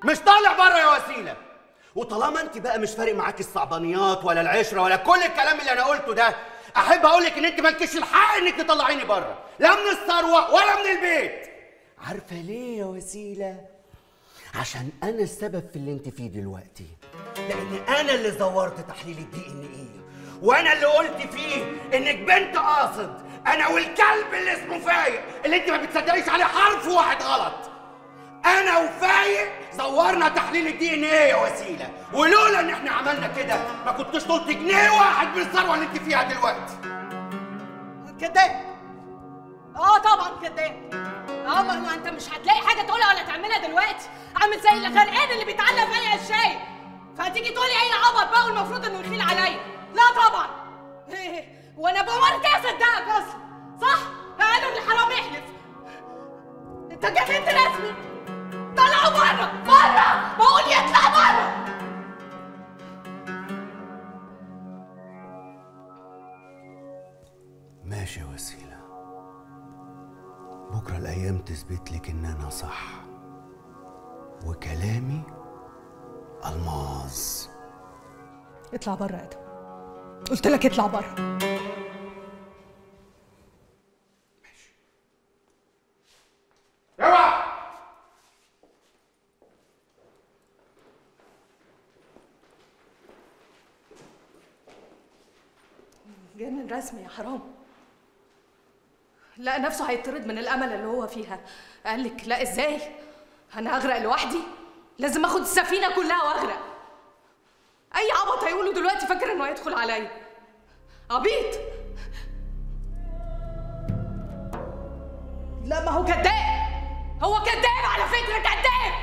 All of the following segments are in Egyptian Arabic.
مش طالع بره يا وسيله وطالما انت بقى مش فارق معاك الصعبانيات ولا العشره ولا كل الكلام اللي انا قلته ده احب اقول لك ان انت مالكيش الحق انك تطلعيني بره لا من الثروه ولا من البيت عارفه ليه يا وسيله عشان انا السبب في اللي انت فيه دلوقتي لان انا اللي زورت تحليل الدي ان ايه وانا اللي قلت فيه انك بنت قاصد انا والكلب اللي اسمه فايق اللي انت ما بتصدقيش عليه حرف واحد غلط انا وفايق زورنا تحليل الدي ان ايه يا وسيله ولولا ان احنا عملنا كده ما كنتش قلت جنيه واحد من الثروه اللي انت فيها دلوقتي كذاب اه طبعا كذاب اه ما ما انت مش هتلاقي حاجه تقولها ولا تعملها دلوقتي عامل زي الغرقان اللي بيتعلق في اي الشاي فهتيجي تقولي اي عبط بقى والمفروض انه يخيل عليا لا طبعا وانا بمر كده صدقك اصلا صح قالوا ان الحرام يحلف انت جننت رسمي طلعوا بره بره بقول يطلع بره ماشي يا وسيله بكره الايام تثبت لك ان انا صح وكلامي الماظ اطلع بره يا ادم قلت لك اطلع بره اوعى جنن رسمي يا حرام لقى نفسه هيطرد من الامل اللي هو فيها قال لك لا ازاي انا هغرق لوحدي لازم اخد السفينه كلها واغرق اي عبط هيقوله دلوقتي فاكر انه هيدخل عليا عبيط لا ما هو كذاب هو كذاب على فكره كذاب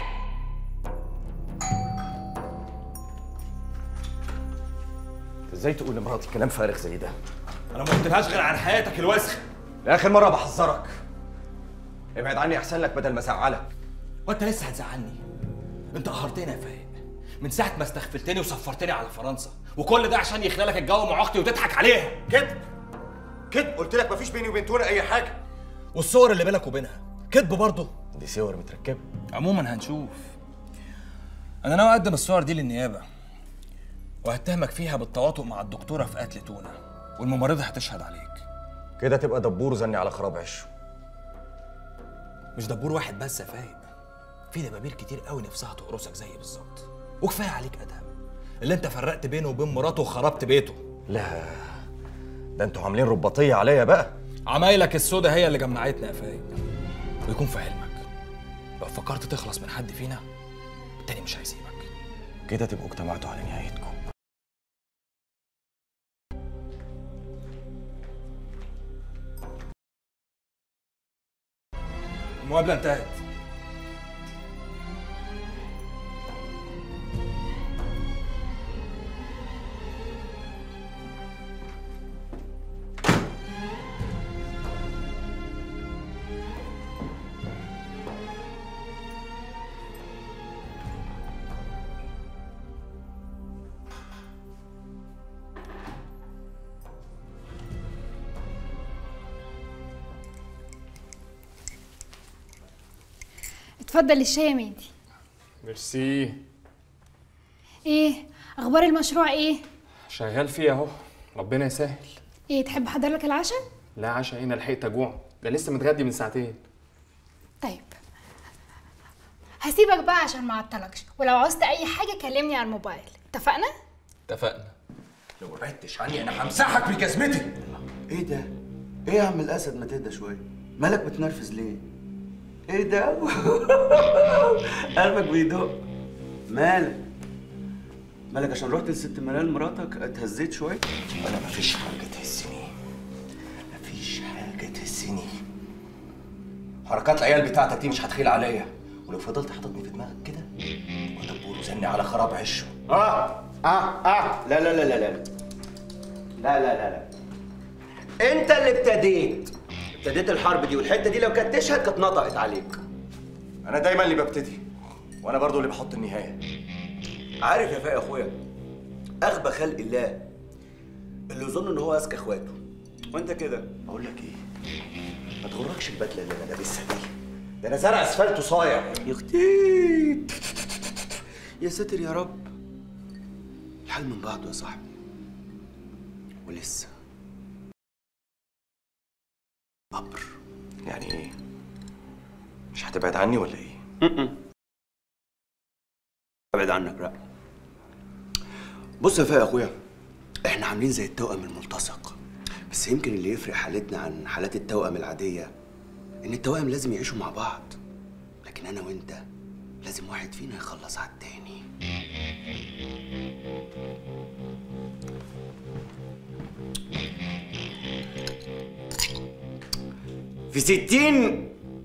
ازاي تقول لمراتي كلام فارغ زي ده انا ما قلتلهاش غير عن حياتك الوسخه لاخر مره بحذرك ابعد عني احسن لك بدل ما ازعلك وانت لسه هتزعلني انت قهرتني يا فايق من ساعه ما استغفلتني وسفرتني على فرنسا وكل ده عشان يخلالك الجو مع اختي وتضحك عليها كذب كذب قلت لك مفيش بيني وبين تونا اي حاجه والصور اللي بينك وبينها كذب برضه دي صور متركبه عموما هنشوف انا ناوي اقدم الصور دي للنيابه وهتهمك فيها بالتواطؤ مع الدكتوره في قتل تونا والممرضه هتشهد عليك كده تبقى دبور زني على خراب عشه مش دبور واحد بس يا فايق في دبابير كتير قوي نفسها تقرصك زي بالظبط وكفايه عليك ادهم اللي انت فرقت بينه وبين مراته وخربت بيته لا ده انتوا عاملين رباطيه عليا بقى عمايلك السودا هي اللي جمعتنا يا فايق ويكون في علمك لو فكرت تخلص من حد فينا التاني مش هيسيبك كده تبقوا اجتمعتوا على نهايتكم المقابله انتهت اتفضل الشاي يا مهدي ميرسي ايه اخبار المشروع ايه شغال فيه اهو ربنا يسهل ايه تحب احضر لك العشاء لا عشا هنا لحقت اجوع ده لسه متغدي من ساعتين طيب هسيبك بقى عشان ما اعطلكش ولو عوزت اي حاجه كلمني على الموبايل اتفقنا اتفقنا لو بعدتش عني انا همسحك بجزمتي ايه ده؟ ايه يا عم الاسد ما تهدى شويه؟ مالك بتنرفز ليه؟ ايه ده؟ قلبك بيدق مالك؟ مالك عشان رحت لست منال مراتك اتهزيت شويه؟ انا مفيش حاجه تهزني مفيش حاجه تهزني حركات العيال بتاعتك دي مش هتخيل عليا ولو فضلت حاططني في دماغك كده تبقى دبور وزني على خراب عشه اه اه اه لا لا لا لا لا لا لا لا لا انت اللي ابتديت ابتديت الحرب دي والحته دي لو كانت تشهد كانت نطقت عليك انا دايما اللي ببتدي وانا برضو اللي بحط النهايه عارف يا فاي يا اخويا اغبى خلق الله اللي يظن ان هو اذكى اخواته وانت كده اقول لك ايه ما تغركش البدله اللي انا لابسها دي ده انا زرع اسفلت وصايع يا اختي يا ساتر يا رب الحال من بعضه يا صاحبي ولسه قبر يعني ايه مش هتبعد عني ولا ايه ابعد عنك لا بص يا فايق يا اخويا احنا عاملين زي التوأم الملتصق بس يمكن اللي يفرق حالتنا عن حالات التوأم العادية ان التوأم لازم يعيشوا مع بعض لكن انا وانت لازم واحد فينا يخلص على التاني في ستين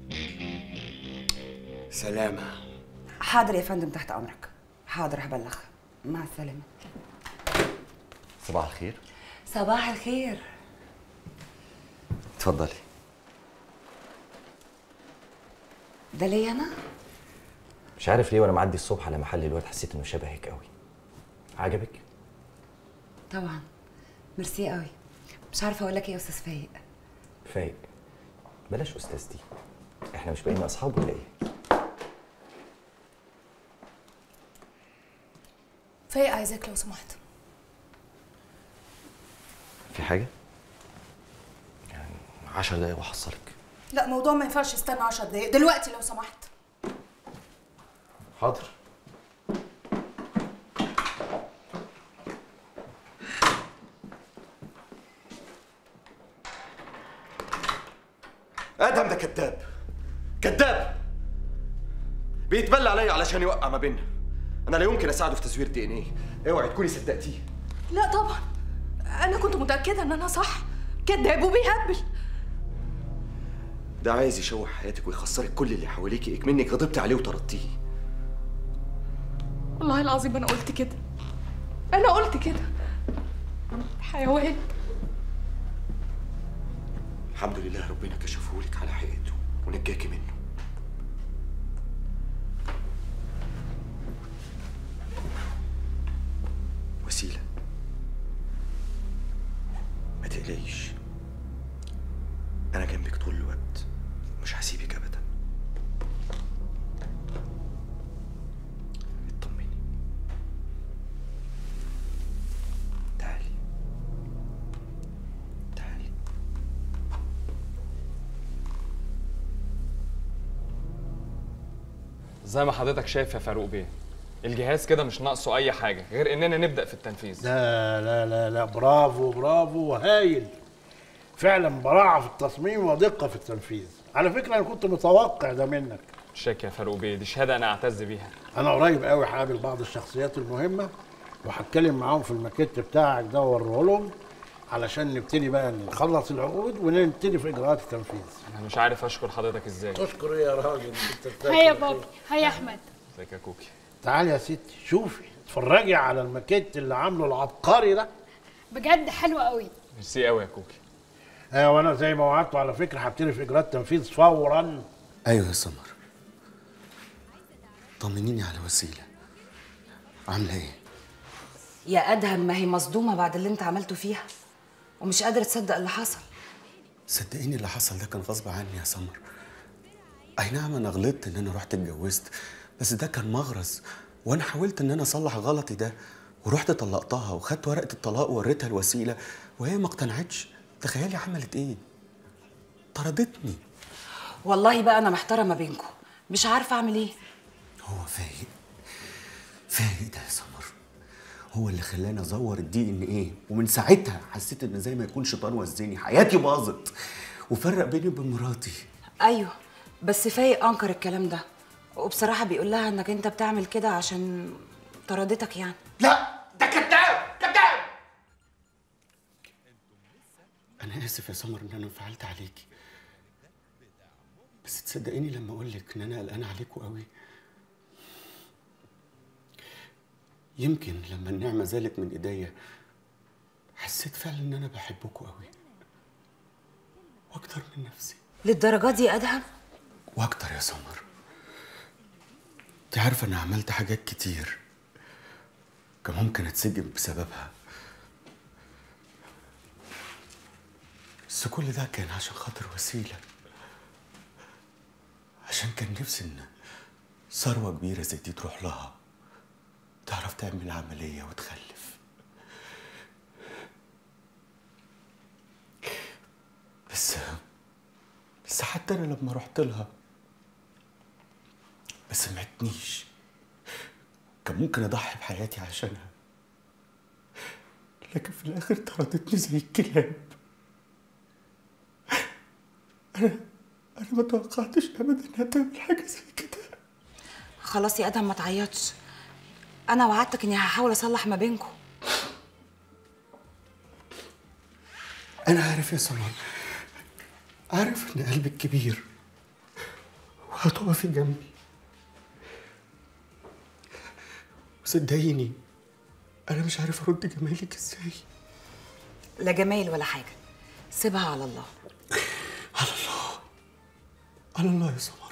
سلامة حاضر يا فندم تحت امرك حاضر هبلغ مع السلامه صباح الخير صباح الخير اتفضلي ده ليا انا مش عارف ليه وانا معدي الصبح على محل الواد حسيت انه شبهك قوي عجبك طبعا ميرسي قوي مش عارفه اقول لك ايه يا استاذ فايق فايق بلاش استاذتي احنا مش بقينا اصحاب ولا ايه فايق عايزاك لو سمحت في حاجه يعني عشر دقايق واحصلك لا موضوع ما ينفعش يستنى 10 دقايق دلوقتي لو سمحت حاضر ادهم ده كذاب كذاب بيتبلى عليا علشان يوقع ما بيننا انا لا يمكن اساعده في تزوير دي ان ايه اوعي تكوني صدقتيه لا طبعا انا كنت متاكده ان انا صح كذاب وبيهبل ده عايز يشوه حياتك ويخسرك كل اللي حواليكي اكمنك غضبتي عليه وطردتيه والله العظيم انا قلت كده انا قلت كده حيوان الحمد لله ربنا كشفه لك على حقيقته ونجاكي منه وسيلة ما تقلقيش أنا جنبك طول الوقت مش هسيبك أبدا اطمني تعالي تعالي زي ما حضرتك شايف يا فاروق بيه الجهاز كده مش ناقصه اي حاجه غير اننا نبدا في التنفيذ لا لا لا لا برافو برافو هايل فعلا براعة في التصميم ودقة في التنفيذ على فكرة أنا كنت متوقع ده منك شاك يا فاروق بيه دي شهاده انا اعتز بيها أنا قريب قوي هقابل بعض الشخصيات المهمة وهتكلم معاهم في الماكيت بتاعك ده وأوريه لهم علشان نبتدي بقى نخلص العقود ونبتدي في إجراءات التنفيذ انا مش عارف اشكر حضرتك ازاي تشكر إيه يا راجل أنت بتاكل هيا خير. بابا هيا احمد ازيك يا كوكي تعالي يا ستي شوفي اتفرجي على الماكيت اللي عامله العبقري ده بجد حلو قوي ميرسي قوي يا كوكي ايوه وانا زي ما وعدته على فكره هبتدي في اجراءات تنفيذ فورا ايوه يا سمر طمنيني على وسيله عامله ايه يا ادهم ما هي مصدومه بعد اللي انت عملته فيها ومش قادره تصدق اللي حصل صدقيني اللي حصل ده كان غصب عني يا سمر اي نعم انا غلطت ان انا رحت اتجوزت بس ده كان مغرز وانا حاولت ان انا اصلح غلطي ده ورحت طلقتها وخدت ورقه الطلاق ووريتها الوسيله وهي ما اقتنعتش تخيلي عملت ايه طردتني والله بقى انا محتاره ما بينكم مش عارفه اعمل ايه هو فايق فايق ده يا سمر هو اللي خلاني ازور الدي ان ايه ومن ساعتها حسيت ان زي ما يكون شيطان وزني حياتي باظت وفرق بيني وبين مراتي ايوه بس فايق انكر الكلام ده وبصراحه بيقول لها انك انت بتعمل كده عشان طردتك يعني لا ده كذاب كذاب انا اسف يا سمر ان انا انفعلت عليكي بس تصدقيني لما اقول لك ان انا قلقان عليكوا قوي يمكن لما النعمه زالت من ايديا حسيت فعلا ان انا بحبكوا قوي واكتر من نفسي للدرجه دي يا ادهم واكتر يا سمر انت عارفه انا عملت حاجات كتير كان ممكن اتسجن بسببها بس كل ده كان عشان خاطر وسيله عشان كان نفسي ان ثروه كبيره زي دي تروح لها تعرف تعمل عملية وتخلف بس بس حتى أنا لما رحت لها ما سمعتنيش كان ممكن أضحي بحياتي عشانها لكن في الآخر طردتني زي الكلاب أنا أنا ما توقعتش أبدا إنها تعمل حاجة زي كده خلاص يا ادهم ما تعيطش انا وعدتك اني هحاول اصلح ما بينكم أنا عارف يا سمر عارف إن قلبك كبير وهتقفي جنبي وصدقيني أنا مش عارف أرد جمالك إزاي لا جمايل ولا حاجه سيبها على الله على الله على الله يا سمر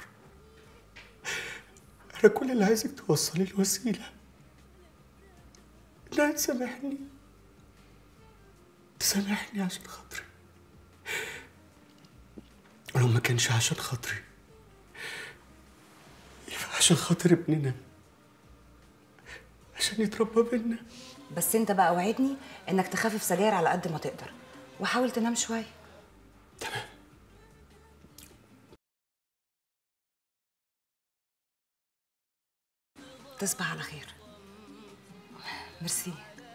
أنا كل اللي عايزك توصلي لي وسيلة إنها تسامحني تسامحني عشان خاطري ولو ما كانش عشان خاطري يبقى عشان خاطر ابننا عشان يتربى بينا بس انت بقى وعدني انك تخفف سجاير على قد ما تقدر وحاول تنام شويه تمام تصبح على خير ميرسي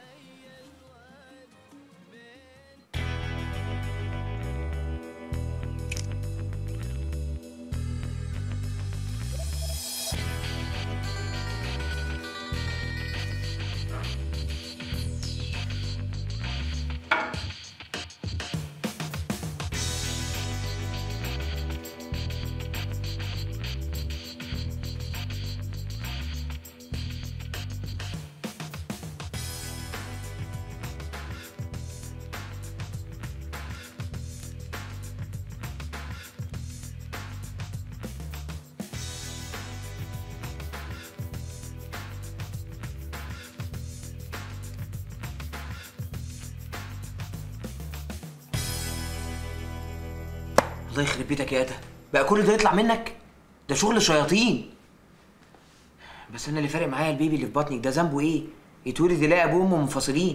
الله يخرب بيتك يا ادهم بقى كل ده يطلع منك ده شغل شياطين بس انا اللي فارق معايا البيبي اللي في بطنك ده ذنبه ايه يتولد يلاقي ابوه وامه منفصلين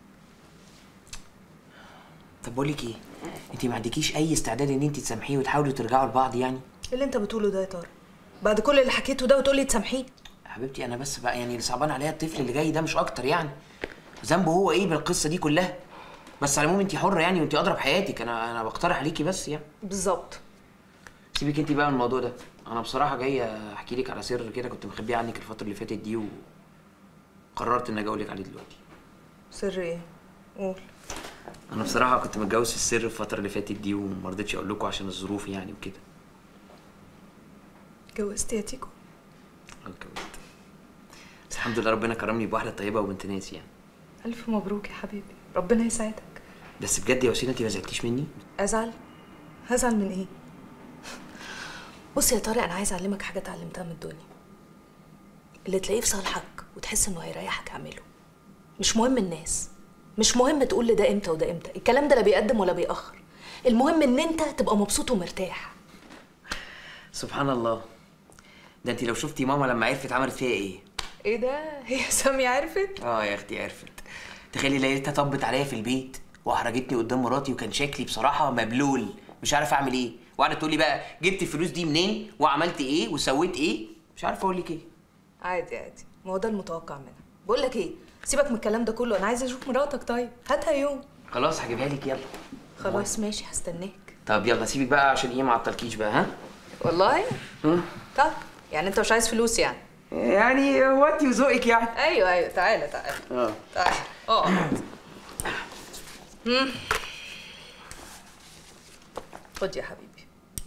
طب بقول لك ايه انت ما عندكيش اي استعداد ان انت تسامحيه وتحاولوا ترجعوا لبعض يعني ايه اللي انت بتقوله ده يا طارق بعد كل اللي حكيته ده وتقولي تسامحيه حبيبتي انا بس بقى يعني اللي صعبان عليا الطفل اللي جاي ده مش اكتر يعني ذنبه هو ايه بالقصه دي كلها بس على العموم انت حره يعني وانت اضرب حياتك انا انا بقترح عليكي بس يعني بالظبط سيبك انت بقى من الموضوع ده انا بصراحه جاي احكي لك على سر كده كنت مخبيه عنك الفتره اللي فاتت دي وقررت ان اجي اقول لك عليه دلوقتي سر ايه قول انا بصراحه كنت متجوز في السر الفتره اللي فاتت دي وما رضيتش اقول لكم عشان الظروف يعني وكده اتجوزت يا تيكو اتجوزت بس الحمد لله ربنا كرمني بواحده طيبه وبنت ناس يعني الف مبروك يا حبيبي ربنا يسعدك بس بجد يا وسيله انت ما زعلتيش مني ازعل هزعل من ايه بص يا طارق انا عايز اعلمك حاجه اتعلمتها من الدنيا اللي تلاقيه في صالحك وتحس انه هيريحك اعمله مش مهم الناس مش مهم تقول لي ده امتى وده امتى الكلام ده لا بيقدم ولا بيأخر المهم ان انت تبقى مبسوط ومرتاح سبحان الله ده انت لو شفتي ماما لما عرفت عملت فيها ايه ايه ده هي سامية عرفت اه يا اختي عرفت تخيلي لقيتها طبت عليا في البيت واحرجتني قدام مراتي وكان شكلي بصراحه مبلول مش عارف اعمل ايه وقعدت تقول لي بقى جبت الفلوس دي منين وعملت ايه وسويت ايه مش عارف اقول لك ايه عادي عادي ما هو ده المتوقع منها بقول لك ايه سيبك من الكلام ده كله انا عايزه اشوف مراتك طيب هاتها يوم خلاص هجيبها لك يلا خلاص ماشي هستناك طب يلا سيبك بقى عشان ايه ما عطلكيش بقى ها والله طب يعني انت مش عايز فلوس يعني يعني وقتي وذوقك يعني ايوه ايوه تعالى تعالى اه تعالى اقعد مم. خد يا حبيبي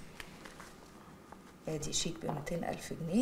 ادي شيك ب 200 الف جنيه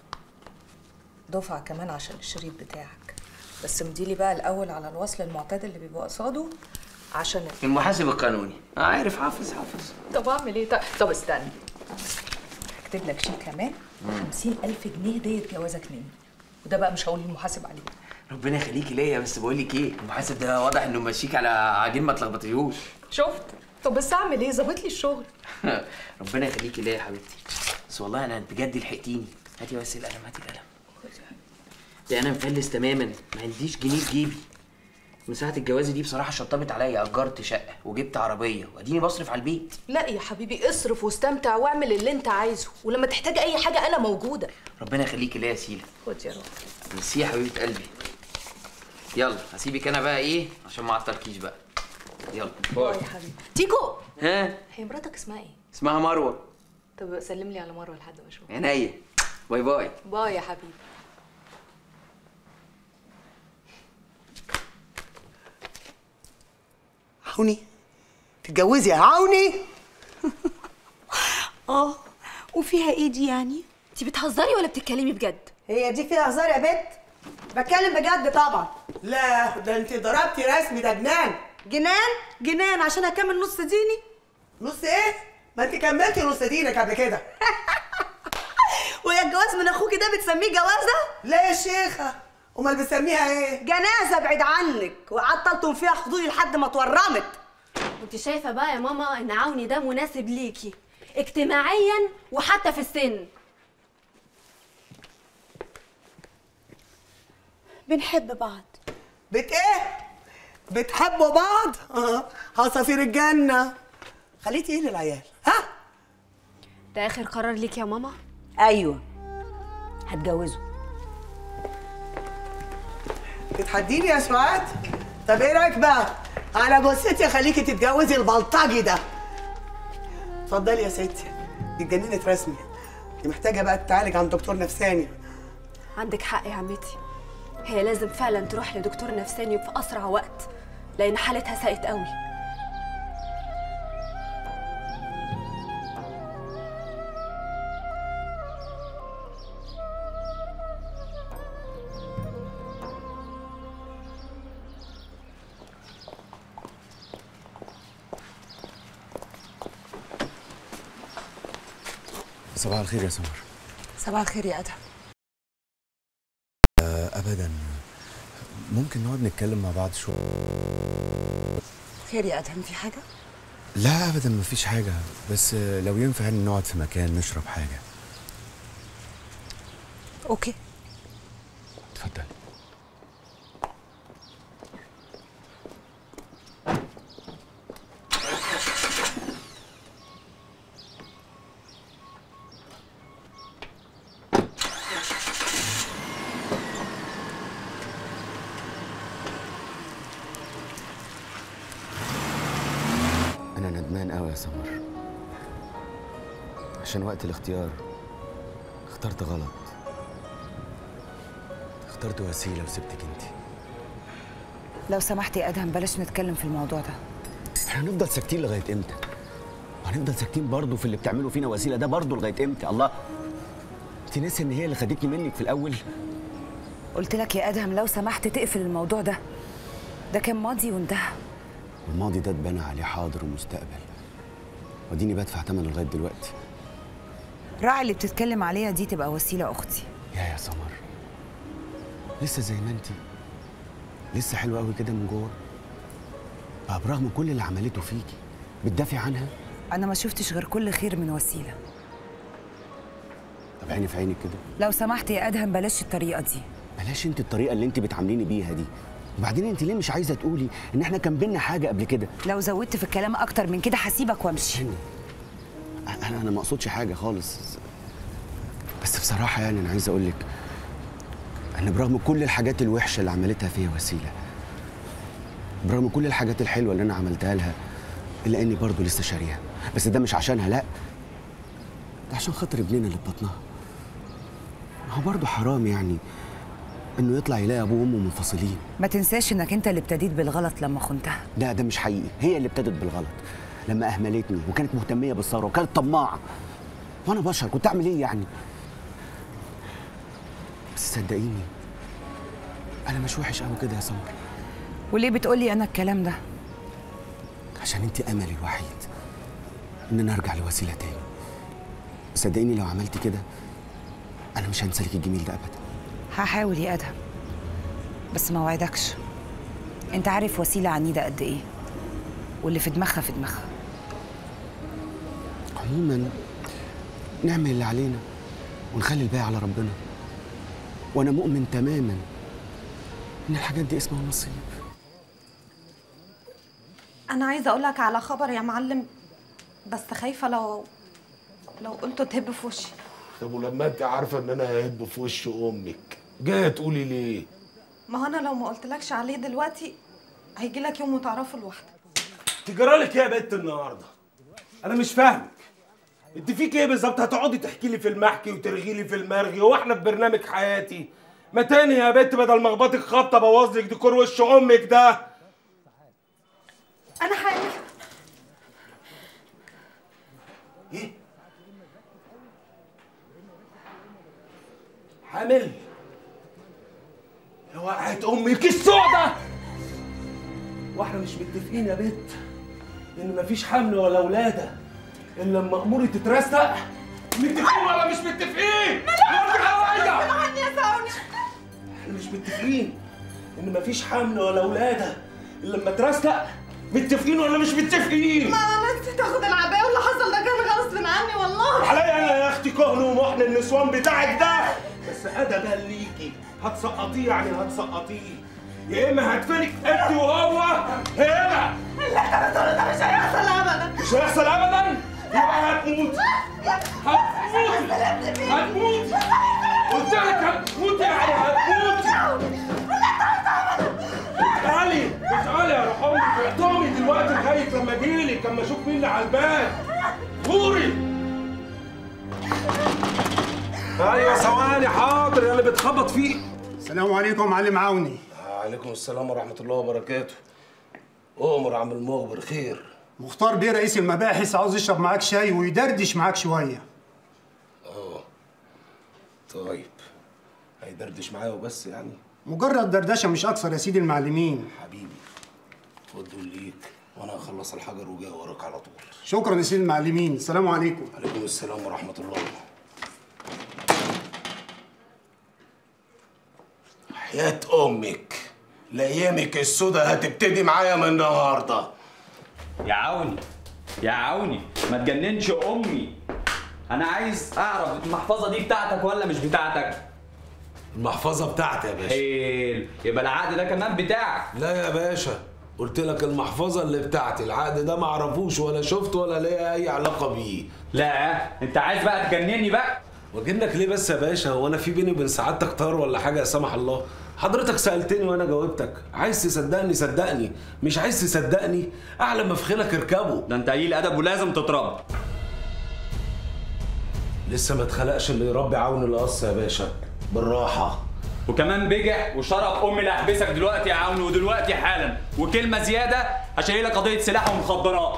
دفعه كمان عشان الشريط بتاعك بس مديلي بقى الاول على الوصل المعتاد اللي بيبقى قصاده عشان المحاسب القانوني اه عارف حافظ حافظ طب اعمل ايه طب, طب استنى هكتب لك شيك كمان 50 الف جنيه ديت جوازك مني وده بقى مش هقول للمحاسب عليه ربنا يخليكي ليا بس بقول لك ايه المحاسب ده واضح انه ماشيك على عجين ما تلخبطيهوش شفت طب بس اعمل ايه ظابط لي الشغل ربنا يخليكي ليا يا حبيبتي بس والله انا بجد لحقتيني هاتي بس القلم هاتي القلم ده انا مفلس تماما ما عنديش جنيه في جيبي من ساعه الجواز دي بصراحه شطبت عليا اجرت شقه وجبت عربيه واديني بصرف على البيت لا يا حبيبي اصرف واستمتع واعمل اللي انت عايزه ولما تحتاج اي حاجه انا موجوده ربنا يخليكي ليا يا سيلا خد يا رب ميرسي يا حبيبه قلبي يلا هسيبك انا بقى ايه عشان ما اعطلكيش بقى يلا باي يا حبيبي تيكو ها هي مراتك اسمها ايه اسمها مروه طب سلم لي على مروه لحد ما اشوفها عينيا باي باي باي يا حبيبي عوني تتجوزي يا عوني اه وفيها ايه دي يعني انت بتهزري ولا بتتكلمي بجد هي دي فيها هزار يا بت بتكلم بجد طبعا لا ده انت ضربتي رسمي ده جنان جنان جنان عشان اكمل نص ديني نص ايه ما انت كملتي نص دينك قبل كده ويا الجواز من اخوكي ده بتسميه جوازه لا يا شيخه امال بتسميها ايه جنازه بعيد عنك وعطلتم فيها حضوري لحد ما اتورمت انت شايفه بقى يا ماما ان عوني ده مناسب ليكي اجتماعيا وحتى في السن بنحب بعض بت ايه بتحبوا بعض اه عصافير الجنه خليتي ايه للعيال ها ده اخر قرار ليك يا ماما ايوه هتجوزه تتحديني يا سعاد طب ايه رايك بقى على جثتي خليكي تتجوزي البلطجي ده اتفضلي يا ستي دي اتجننت رسمي دي محتاجه بقى تتعالج عند دكتور نفساني عندك حق يا عمتي هي لازم فعلا تروح لدكتور نفساني في اسرع وقت لان حالتها ساءت قوي صباح الخير يا سمر صباح الخير يا ادهم آه ابدا ممكن نقعد نتكلم مع بعض شويه خير يا ادهم في حاجه لا ابدا مفيش حاجه بس آه، لو ينفع ان نقعد في مكان نشرب حاجه اوكي اتفضل انا ندمان قوي يا سمر عشان وقت الاختيار اخترت غلط اخترت وسيله وسبتك انت لو سمحت يا ادهم بلاش نتكلم في الموضوع ده احنا هنفضل ساكتين لغايه امتى وهنفضل ساكتين برضه في اللي بتعمله فينا وسيله ده برضه لغايه امتى الله انت ناسي ان هي اللي خدتني منك في الاول قلت لك يا ادهم لو سمحت تقفل الموضوع ده ده كان ماضي وانتهى والماضي ده اتبنى عليه حاضر ومستقبل وديني بدفع ثمنه لغايه دلوقتي راعي اللي بتتكلم عليها دي تبقى وسيله اختي يا يا سمر لسه زي ما انت لسه حلوه قوي كده من جوه بقى برغم كل اللي عملته فيكي بتدافع عنها انا ما شفتش غير كل خير من وسيله طب عيني في عينك كده لو سمحت يا ادهم بلاش الطريقه دي بلاش انت الطريقه اللي انت بتعامليني بيها دي وبعدين انت ليه مش عايزه تقولي ان احنا كان بينا حاجه قبل كده لو زودت في الكلام اكتر من كده هسيبك وامشي انا انا ما اقصدش حاجه خالص بس بصراحه يعني انا عايز اقول لك ان برغم كل الحاجات الوحشه اللي عملتها فيا وسيله برغم كل الحاجات الحلوه اللي انا عملتها لها الا اني برضه لسه شاريها بس ده مش عشانها لا ده عشان خاطر ابننا اللي في بطنها ما هو برضه حرام يعني انه يطلع يلاقي ابوه وامه منفصلين ما تنساش انك انت اللي ابتديت بالغلط لما خنتها لا ده مش حقيقي هي اللي ابتدت بالغلط لما اهملتني وكانت مهتميه بالثروه وكانت طماعه وانا بشر كنت اعمل ايه يعني بس صدقيني انا مش وحش قوي كده يا سمر وليه بتقولي انا الكلام ده عشان انت املي الوحيد ان انا ارجع لوسيله تاني صدقيني لو عملتي كده انا مش هنسى لك الجميل ده ابدا هحاول يا ادهم بس ما وعدكش انت عارف وسيله عنيده قد ايه واللي في دماغها في دماغها عموما نعمل اللي علينا ونخلي الباقي على ربنا وانا مؤمن تماما ان الحاجات دي اسمها نصيب انا عايزه اقول لك على خبر يا معلم بس خايفه لو لو قلته تهب في وشي طب ولما انت عارفه ان انا ههب في وش امك جايه تقولي ليه ما هو انا لو ما قلتلكش عليه دلوقتي هيجي لك يوم وتعرفه لوحدك تجرالك ايه يا بنت النهارده انا مش فاهمك انت فيك ايه بالظبط هتقعدي تحكي لي في المحكي وترغي لي في المرغي هو احنا في برنامج حياتي ما تاني يا بنت بدل ما اخبطك خبطه بوظ لك ديكور وش امك ده انا حامل حامل يا وقعت امك السودة واحنا مش متفقين يا بت ان مفيش حمل ولا ولاده الا لما اموري تترستق متفقين ولا مش متفقين؟ عني يا ساوني احنا مش متفقين ان مفيش حمل ولا ولاده الا لما ترستق متفقين ولا مش متفقين؟ ما انا نسيت اخد العبايه واللي حصل ده كان غصب عني والله عليا انا يا اختي كهن ومحن النسوان بتاعك ده بس ادبا ليكي هتسقطيه يعني هتسقطيه يا اما هدفنك انت وهو هنا اللي انت بتقوله ده مش هيحصل ابدا مش هيحصل ابدا يبقى هتموت هتموت هتموت قلت لك هتموت يعني هتموت اسالي اسالي يا روح امك اعطامي دلوقتي لغايه لما اجيلك اما اشوف مين اللي على الباب غوري ايوه ثواني حاضر يا اللي بتخبط فيه السلام عليكم معلم عوني وعليكم السلام ورحمه الله وبركاته امر عم المخبر خير مختار بيه رئيس المباحث عاوز يشرب معاك شاي ويدردش معاك شويه اه طيب هيدردش معايا وبس يعني مجرد دردشه مش اكثر يا سيدي المعلمين حبيبي خد دول ليك وانا هخلص الحجر وجاي وراك على طول شكرا يا سيدي المعلمين السلام عليكم عليكم السلام ورحمه الله حياة أمك لأيامك السودا هتبتدي معايا من النهارده يا عوني يا عوني ما تجننش امي انا عايز اعرف المحفظه دي بتاعتك ولا مش بتاعتك المحفظه بتاعتي يا باشا حلو يبقى العقد ده كمان بتاعك لا يا باشا قلت لك المحفظة اللي بتاعتي العقد ده ما اعرفوش ولا شفته ولا ليا أي علاقة بيه لا أنت عايز بقى تجنني بقى واجنك ليه بس يا باشا هو أنا في بيني وبين سعادتك طار ولا حاجة يا سمح الله حضرتك سألتني وأنا جاوبتك عايز تصدقني صدقني مش عايز تصدقني أعلى ما في خيلك اركبه ده أنت قليل أدب ولازم تتربى لسه ما اتخلقش اللي يربي عون القص يا باشا بالراحة وكمان بجح وشرف امي اللي هحبسك دلوقتي يا عون ودلوقتي حالا وكلمه زياده هشيل لك قضيه سلاح ومخدرات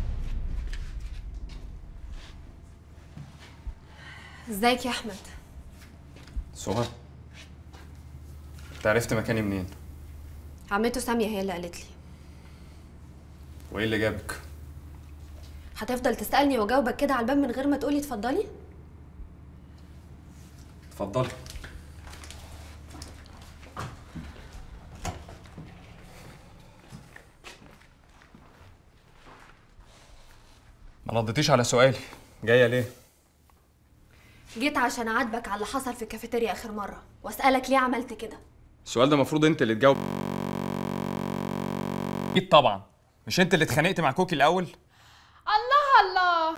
ازيك يا احمد سهى انت عرفت مكاني منين؟ عمته ساميه هي اللي قالت لي وايه اللي جابك؟ هتفضل تسالني واجاوبك كده على الباب من غير ما تقولي اتفضلي اتفضلي ما ردتيش على سؤالي جايه ليه؟ جيت عشان اعاتبك على اللي حصل في الكافيتيريا اخر مره واسالك ليه عملت كده السؤال ده المفروض انت اللي تجاوب اكيد طبعا مش انت اللي اتخانقت مع كوكي الاول الله الله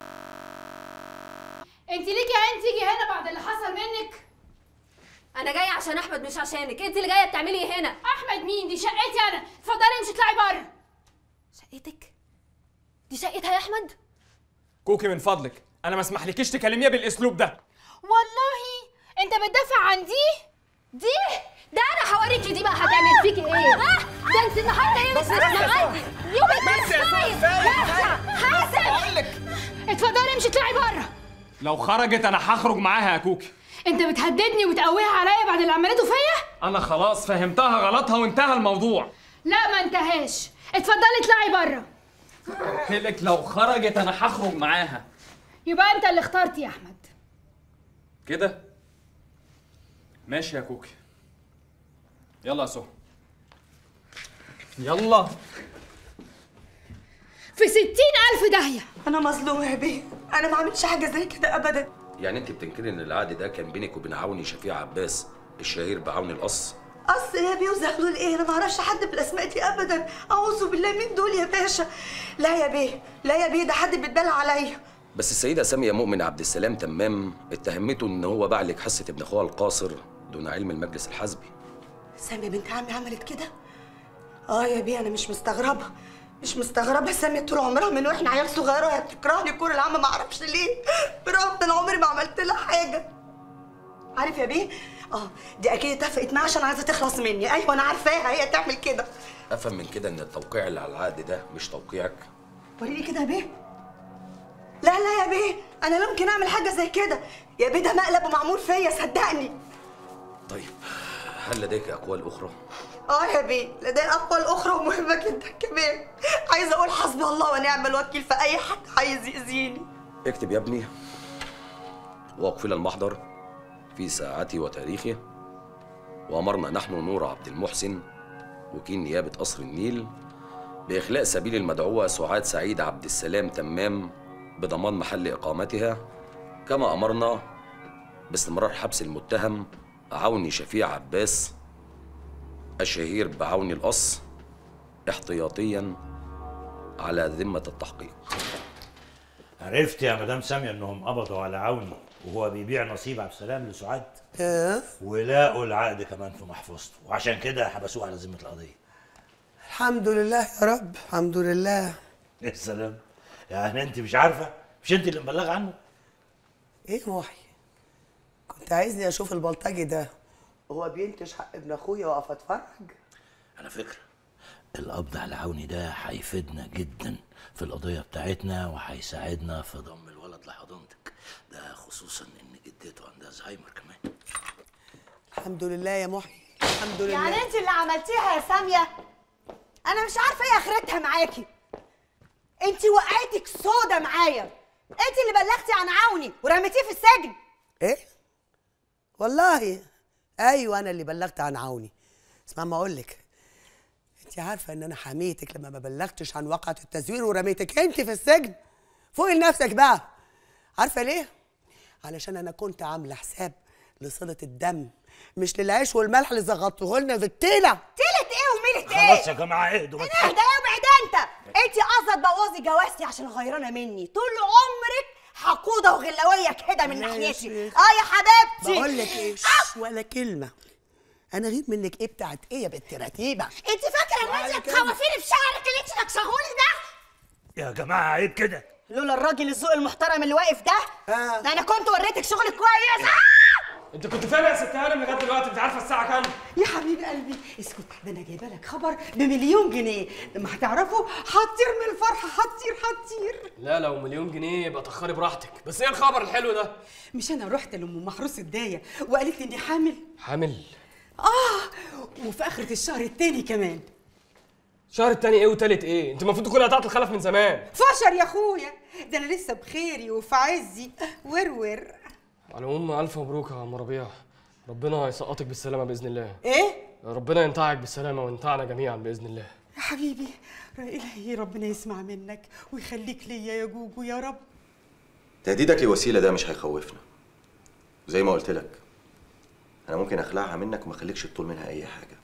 انت ليكي عين تيجي هنا بعد اللي حصل منك انا جايه عشان احمد مش عشانك انت اللي جايه بتعملي ايه هنا احمد مين دي شقتي انا اتفضلي امشي اطلعي بره شقتك دي شقتها يا احمد كوكي من فضلك انا ما اسمحلكيش تكلميها بالاسلوب ده والله انت بتدافع عن دي دي ده انا هوريكي دي بقى هتعمل فيكي ايه ده انت النهارده ايه مش معاكي يومك بس يا فايز سوسن، حاسب اتفضلي امشي اطلعي بره لو خرجت انا هخرج معاها يا كوكي انت بتهددني وتقويها عليا بعد اللي عملته فيا انا خلاص فهمتها غلطها وانتهى الموضوع لا ما انتهاش اتفضلي اطلعي بره قلت لو خرجت انا هخرج معاها يبقى انت اللي اخترت يا احمد كده ماشي يا كوكي يلا يا سهى يلا في ستين ألف داهية أنا مظلومة يا بيه أنا ما عملتش حاجة زي كده أبدا يعني انت بتنكري ان العقد ده كان بينك وبين عوني شفيع عباس الشهير بعون القص اصل يا بيه وزغلول ايه انا ما اعرفش حد بالاسماء دي ابدا اعوذ بالله مين دول يا باشا لا يا بيه لا يا بيه ده حد بيتبلى عليا بس السيدة سامية مؤمن عبد السلام تمام اتهمته ان هو باع لك حصة ابن اخوها القاصر دون علم المجلس الحزبي سامية بنت عمي عملت كده اه يا بيه انا مش مستغربه مش مستغربه سامية طول عمرها من واحنا عيال صغيره وهي بتكرهني كور العم ما اعرفش ليه برغم ان انا عمري ما عملت لها حاجه عارف يا بيه اه دي اكيد اتفقت معايا عشان عايزه تخلص مني ايوه انا عارفاها هي تعمل كده افهم من كده ان التوقيع اللي على العقد ده مش توقيعك وريني كده يا بيه لا لا يا بيه انا لا يمكن اعمل حاجه زي كده يا بيه ده مقلب ومعمول فيا صدقني طيب هل لديك اقوال اخرى اه يا بيه لدي اقوال اخرى ومهمه جدا كمان عايزه اقول حسبي الله ونعم الوكيل في اي حد عايز يأذيني اكتب يا ابني وقف إلى المحضر في ساعته وتاريخه وأمرنا نحن نور عبد المحسن وكيل نيابة قصر النيل بإخلاء سبيل المدعوة سعاد سعيد عبد السلام تمام بضمان محل إقامتها كما أمرنا باستمرار حبس المتهم عوني شفيع عباس الشهير بعوني القص احتياطيا على ذمة التحقيق عرفت يا مدام سامية انهم قبضوا على عوني وهو بيبيع نصيب عبد السلام لسعاد اه ولاقوا العقد كمان في محفظته وعشان كده حبسوه على ذمة القضية الحمد لله يا رب الحمد لله يا سلام يعني انت مش عارفة مش انت اللي مبلغة عنه ايه يا محي كنت عايزني اشوف البلطجي ده وهو بينتش حق ابن اخويا واقف اتفرج على فكرة القبض على عوني ده هيفيدنا جدا في القضية بتاعتنا وهيساعدنا في ضم الولد لحضانتك ده خصوصا ان جدته عندها زهايمر كمان الحمد لله يا محي الحمد لله يعني انت اللي عملتيها يا ساميه انا مش عارفه ايه اخرتها معاكي انت وقعتك سودا معايا انت اللي بلغتي عن عوني ورميتيه في السجن ايه والله ايوه انا اللي بلغت عن عوني اسمع ما اقول لك انت عارفه ان انا حميتك لما ما بلغتش عن واقعه التزوير ورميتك انت في السجن فوق لنفسك بقى عارفه ليه علشان انا كنت عامله حساب لصله الدم مش للعيش والملح اللي زغطته لنا في التيله تيلة ايه وميلة ايه خلاص يا جماعة اهدوا بس اهدى يا ابعد انت انت قصدك تبوظي جوازتي عشان غيرانه مني طول عمرك حقوده وغلاويه كده من لا يا ناحيتي شيخ. اه يا حبيبتي بقول لك ايه شش، ولا كلمه انا غير منك ايه بتاعت ايه يا بنت رتيبه انت فاكره ان انت تخوفيني في شعرك اللي انت نكشهولي ده يا جماعة عيب كده لولا الراجل الذوق المحترم اللي واقف ده ده انا كنت وريتك شغل كويس انت كنت فين يا ست هانم لغايه دلوقتي انت عارفه الساعه كام يا حبيب قلبي اسكت ده انا جايبه لك خبر بمليون جنيه لما هتعرفه هتطير من الفرحه هتطير هتطير لا لو مليون جنيه يبقى تخري براحتك بس ايه الخبر الحلو ده مش انا رحت لام محروس الدايه وقالت لي اني حامل حامل اه وفي اخره الشهر التاني كمان شهر التاني ايه وتالت ايه انت المفروض تكوني قطعت الخلف من زمان فشر يا اخويا ده انا لسه بخيري وفي عزي ورور على العموم الف مبروك يا ام ربيع ربنا يسقطك بالسلامه باذن الله ايه ربنا ينتعك بالسلامه وينتعنا جميعا باذن الله يا حبيبي الهي ربنا يسمع منك ويخليك ليا يا جوجو يا رب تهديدك لوسيله ده مش هيخوفنا زي ما قلت لك انا ممكن اخلعها منك وما اخليكش تطول منها اي حاجه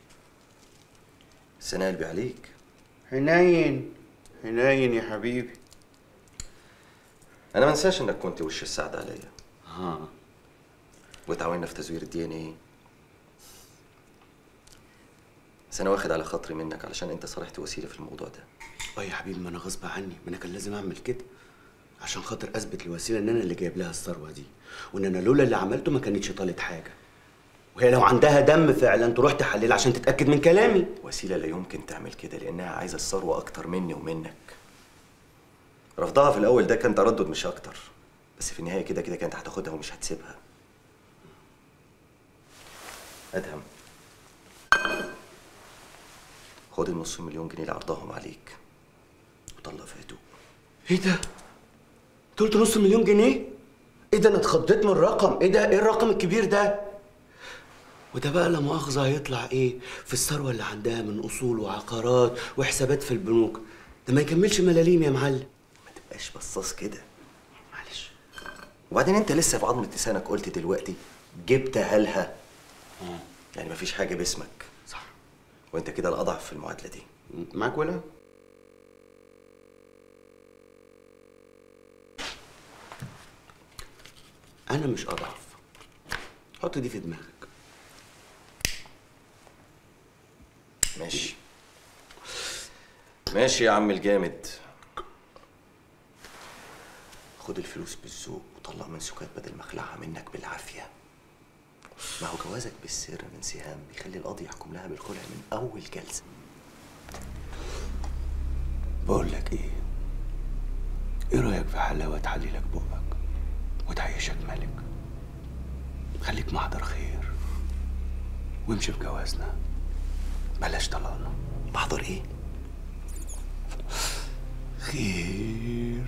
بس انا قلبي عليك حنين حنين يا حبيبي انا ما انساش انك كنت وش السعد عليا ها وتعاوننا في تزوير الدي ان ايه بس انا واخد على خاطري منك علشان انت صالحت وسيله في الموضوع ده اه يا حبيبي ما انا غصب عني ما انا كان لازم اعمل كده عشان خاطر اثبت لوسيله ان انا اللي جايب لها الثروه دي وان انا لولا اللي عملته ما كانتش طالت حاجه وهي لو عندها دم فعلا تروح تحلل عشان تتاكد من كلامي وسيله لا يمكن تعمل كده لانها عايزه الثروه اكتر مني ومنك رفضها في الاول ده كان تردد مش اكتر بس في النهايه كده كده كانت هتاخدها ومش هتسيبها ادهم خد النص مليون جنيه اللي عرضهم عليك وطلع في هدوء ايه ده؟ قلت نص مليون جنيه؟ ايه ده انا اتخضيت من الرقم، ايه ده؟ ايه الرقم الكبير ده؟ وده بقى لا مؤاخذة هيطلع ايه؟ في الثروة اللي عندها من اصول وعقارات وحسابات في البنوك، ده ما يكملش ملاليم يا معلم. مبقاش بصاص كده معلش وبعدين انت لسه في عظمة لسانك قلت دلوقتي جبتها لها يعني مفيش حاجه باسمك صح وانت كده الاضعف في المعادله دي معاك ولا انا مش اضعف حط دي في دماغك ماشي ماشي يا عم الجامد خد الفلوس بالذوق وطلع من سكات بدل ما اخلعها منك بالعافيه ما هو جوازك بالسر من سهام بيخلي القاضي يحكم لها بالخلع من اول جلسه بقول لك ايه ايه رايك في حلاوه تحلي لك بقك وتعيشك ملك خليك محضر خير وامشي في جوازنا بلاش طلاقنا محضر ايه خير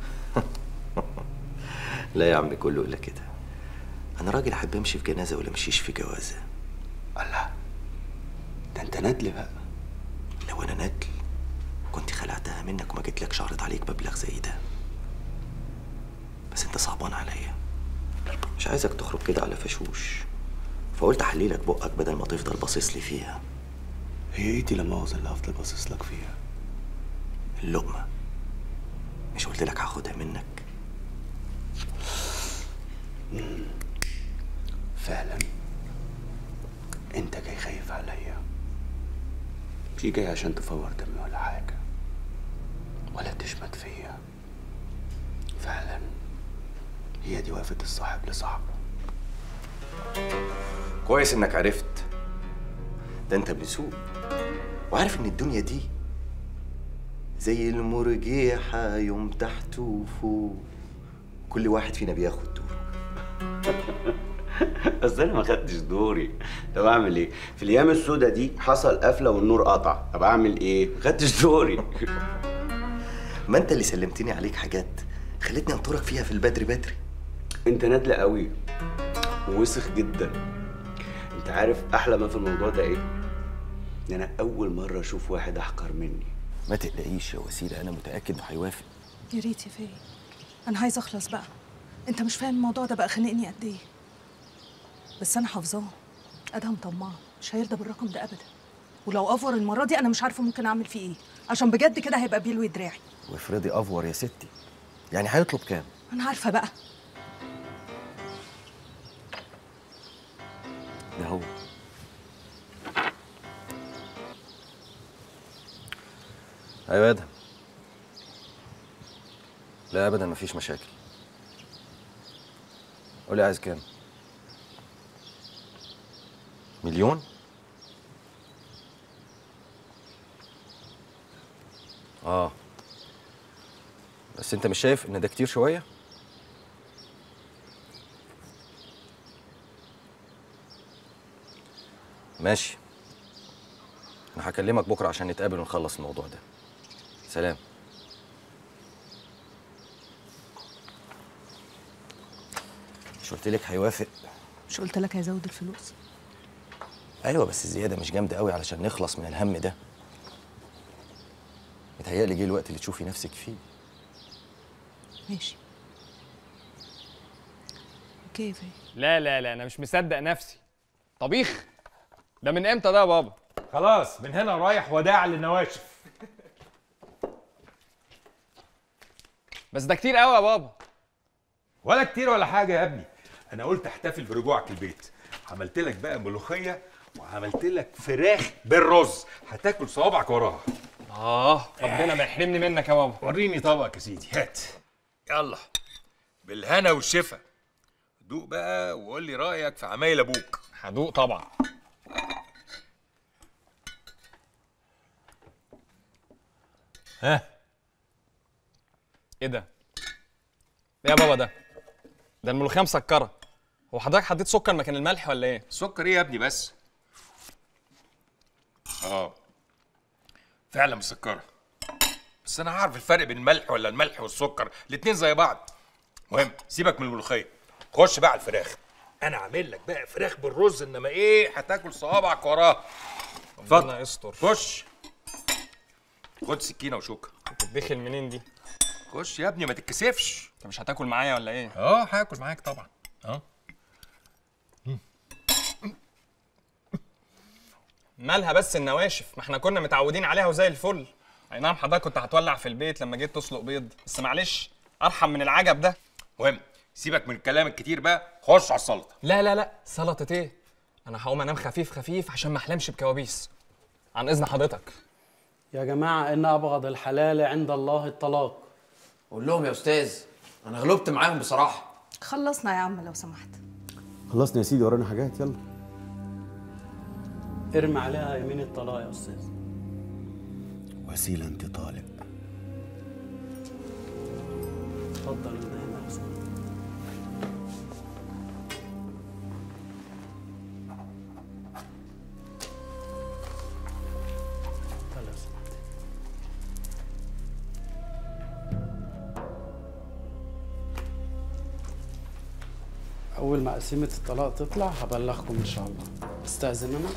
لا يا عم كله الا كده انا راجل احب امشي في جنازه ولا امشيش في جوازه الله ده انت ندل بقى لو انا ندل كنت خلعتها منك وما جيتلكش عرض عليك مبلغ زي ده بس انت صعبان عليا مش عايزك تخرج كده على فشوش فقلت احليلك بقك بدل ما تفضل باصص لي فيها هي ايه دي لما اللي هفضل باصص لك فيها اللقمه مش قلت لك هاخدها منك مم. فعلا انت جاي خايف عليا مش جاي عشان تفور دمي ولا حاجه ولا تشمت فيا فعلا هي دي وقفه الصاحب لصاحبه كويس انك عرفت ده انت ابن سوق وعارف ان الدنيا دي زي المرجيحة يوم تحت وفوق كل واحد فينا بياخد دوره اصل انا ما خدتش دوري طب اعمل ايه في الايام السوداء دي حصل قفله والنور قطع طب اعمل ايه ما خدتش دوري ما انت اللي سلمتني عليك حاجات خلتني انطرك فيها في البدري بدري انت نادله قوي ووسخ جدا انت عارف احلى ما في الموضوع ده ايه ان انا اول مره اشوف واحد احقر مني ما تقلقيش يا وسيلة انا متأكد انه هيوافق يا ريت يا فاي انا عايزه اخلص بقى انت مش فاهم الموضوع ده بقى خانقني قد ايه بس انا حافظاه ادهم طماع مش هيرضى بالرقم ده ابدا ولو افور المره دي انا مش عارفه ممكن اعمل فيه ايه عشان بجد كده هيبقى بيلوي دراعي وافرضي افور يا ستي يعني هيطلب كام انا عارفه بقى ده هو ايوه يا ادهم لا ابدا مفيش مشاكل قولي عايز كام مليون اه بس انت مش شايف ان ده كتير شويه ماشي انا هكلمك بكره عشان نتقابل ونخلص الموضوع ده سلام مش قلت لك هيوافق مش قلت لك هيزود الفلوس ايوه بس الزياده مش جامده قوي علشان نخلص من الهم ده متهيألي جه الوقت اللي تشوفي نفسك فيه ماشي اوكي يا فاي لا لا لا انا مش مصدق نفسي طبيخ ده من امتى ده يا بابا خلاص من هنا رايح وداع للنواشف بس ده كتير قوي يا بابا ولا كتير ولا حاجه يا ابني انا قلت احتفل برجوعك البيت عملت لك بقى ملوخيه وعملت لك فراخ بالرز هتاكل صوابعك وراها اه ربنا ما يحرمني منك يا بابا وريني طبقك يا سيدي هات يلا بالهنا والشفا دوق بقى وقول لي رايك في عمايل ابوك هدوق طبعا ها ايه ده ايه يا بابا ده ده الملوخيه مسكره هو حضرتك حطيت سكر مكان الملح ولا ايه سكر ايه يا ابني بس اه فعلا مسكره بس انا عارف الفرق بين الملح ولا الملح والسكر الاتنين زي بعض مهم سيبك من الملوخيه خش بقى على الفراخ انا عامل لك بقى فراخ بالرز انما ايه هتاكل صوابعك وراها اتفضل ربنا يستر خش خد سكينه وشوكه بتدخل منين دي خش يا ابني ما تتكسفش انت مش هتاكل معايا ولا ايه اه هاكل معاك طبعا اه مالها بس النواشف ما احنا كنا متعودين عليها وزي الفل اي نعم حضرتك كنت هتولع في البيت لما جيت تسلق بيض بس معلش ارحم من العجب ده مهم سيبك من الكلام الكتير بقى خش على السلطه لا لا لا سلطة ايه انا هقوم انام خفيف خفيف عشان ما احلمش بكوابيس عن اذن حضرتك يا جماعة إن أبغض الحلال عند الله الطلاق قول لهم يا استاذ انا غلبت معاهم بصراحه خلصنا يا عم لو سمحت خلصنا يا سيدي ورانا حاجات يلا ارمي عليها يمين الطلاق يا أستاذ وسيلة انت طالب اتفضل انت هنا يا أستاذ. اتفضل يا أستاذ. أول ما قسيمة الطلاق تطلع هبلغكم إن شاء الله استأذن أنا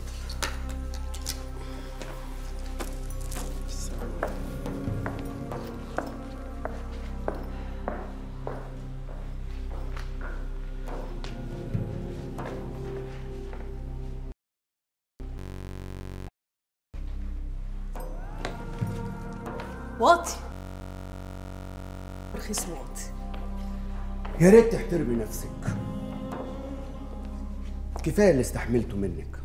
واطي رخيص واطي يا ريت تحترمي نفسك كفايه اللي استحملته منك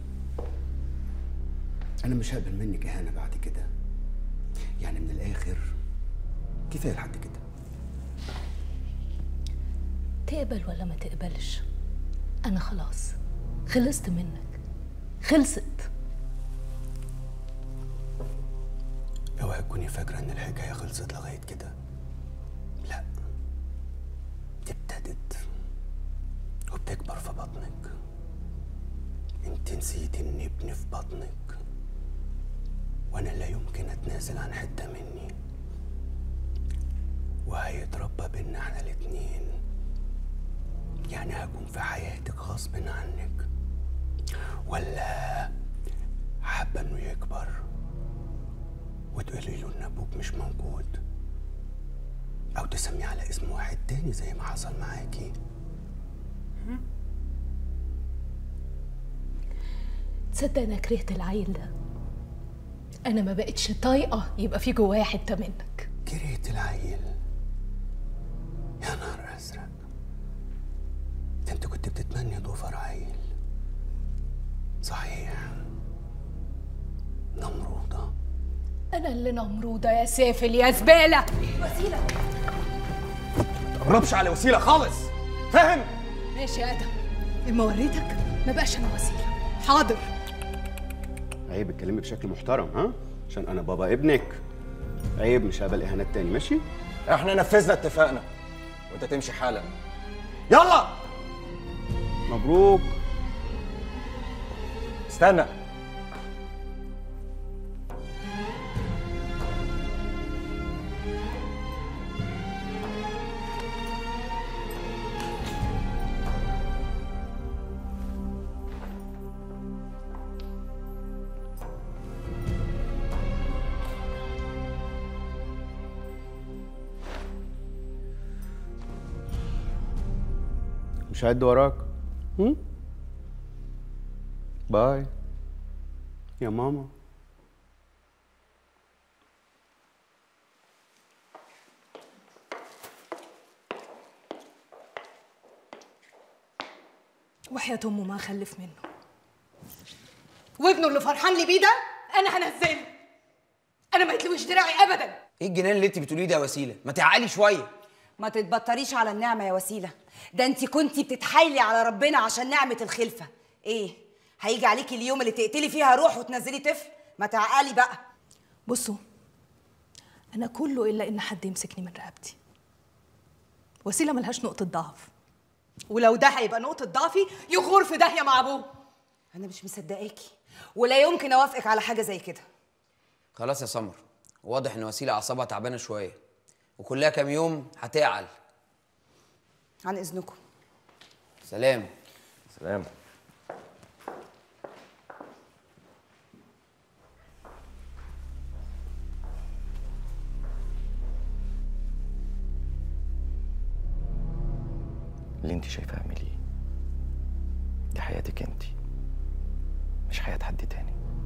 انا مش هقبل منك اهانه بعد كده يعني من الاخر كفايه لحد كده تقبل ولا ما تقبلش انا خلاص خلصت منك خلصت اوعي تكوني فاكره ان الحكايه خلصت لغايه كده لا دي ابتدت وبتكبر في بطنك انت نسيتي ان ابني في بطنك وانا لا يمكن اتنازل عن حته مني وهيتربى بينا احنا الاتنين يعني هكون في حياتك غصب عنك ولا حابه انه يكبر وتقولي له ان ابوك مش موجود او تسميه على اسم واحد تاني زي ما حصل معاكي تصدق انا كرهت العيل ده انا ما بقتش طايقه يبقى في جوايا حته منك كرهت العيل يا نهار ازرق ده انت كنت بتتمني ضفر عيل صحيح نمرودة انا اللي نمروده يا سافل يا زباله وسيله تقربش على وسيله خالص فاهم ماشي يا ادم اما وريتك ما بقاش انا وسيله حاضر عيب اتكلمي بشكل محترم ها عشان انا بابا ابنك عيب مش هقبل اهانات تاني ماشي احنا نفذنا اتفاقنا وانت تمشي حالا يلا مبروك استنى مش هعد وراك هم؟ باي يا ماما وحياة أمه ما خلف منه وابنه اللي فرحان لي بيه ده انا هنزله انا ما يتلوش دراعي ابدا ايه الجنان اللي انت بتقوليه ده يا وسيله ما تعالي شويه ما تتبطريش على النعمة يا وسيلة ده انت كنتي بتتحايلي على ربنا عشان نعمة الخلفة ايه هيجي عليكي اليوم اللي تقتلي فيها روح وتنزلي طفل ما تعقلي بقى بصوا أنا كله إلا إن حد يمسكني من رقبتي وسيلة ملهاش نقطة ضعف ولو ده هيبقى نقطه ضعفي يغور في داهيه مع ابوه انا مش مصدقاكي ولا يمكن اوافقك على حاجة زي كده خلاص يا سمر واضح ان وسيله اعصابها تعبانه شويه وكلها كام يوم هتعل عن اذنكم سلام سلام اللي انت شايفاه اعمليه دي حياتك انت مش حياه حد تاني